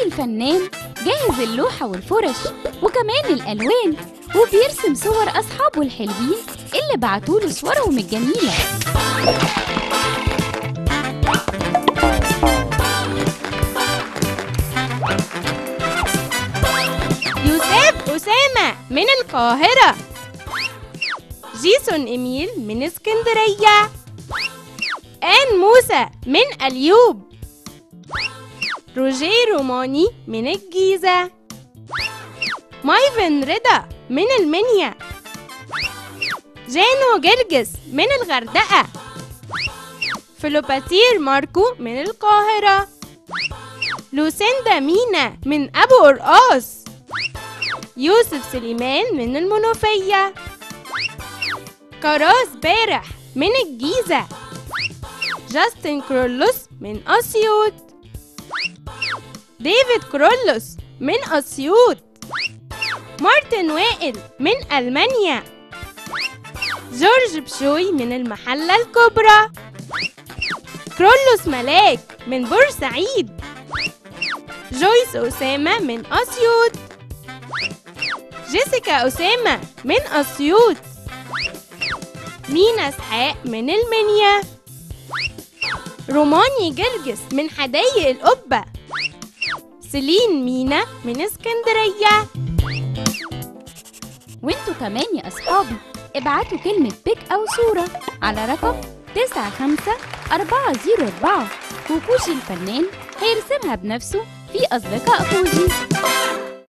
الفنان جاهز اللوحة والفرش وكمان الألوان وبيرسم صور أصحابه الحلوين اللي بعتوله صورهم الجميلة يوسف أسامة من القاهرة جيسون إميل من اسكندرية آن موسى من اليوب روجيه روماني من الجيزة مايفن رضا من المنيا جانو جرجس من الغردقة فلوباتير ماركو من القاهرة لوسيندا مينا من أبو قرقاص يوسف سليمان من المنوفية كراس بارح من الجيزة جاستن كرولوس من أسيوط ديفيد كرولوس من أسيوط مارتن وائل من ألمانيا جورج بشوي من المحلة الكبرى كرولوس ملاك من بورسعيد جويس أسامة من أسيوط جيسيكا أسامة من أسيوط مينا إسحاق من المنيا روماني جرجس من حدايق القبة سيلين مينا من اسكندرية وانتوا كمان يا أصحابي ابعتوا كلمة بيك أو صورة على رقم 95404 وكوشي الفنان هيرسمها بنفسه في أصدقاء كوجي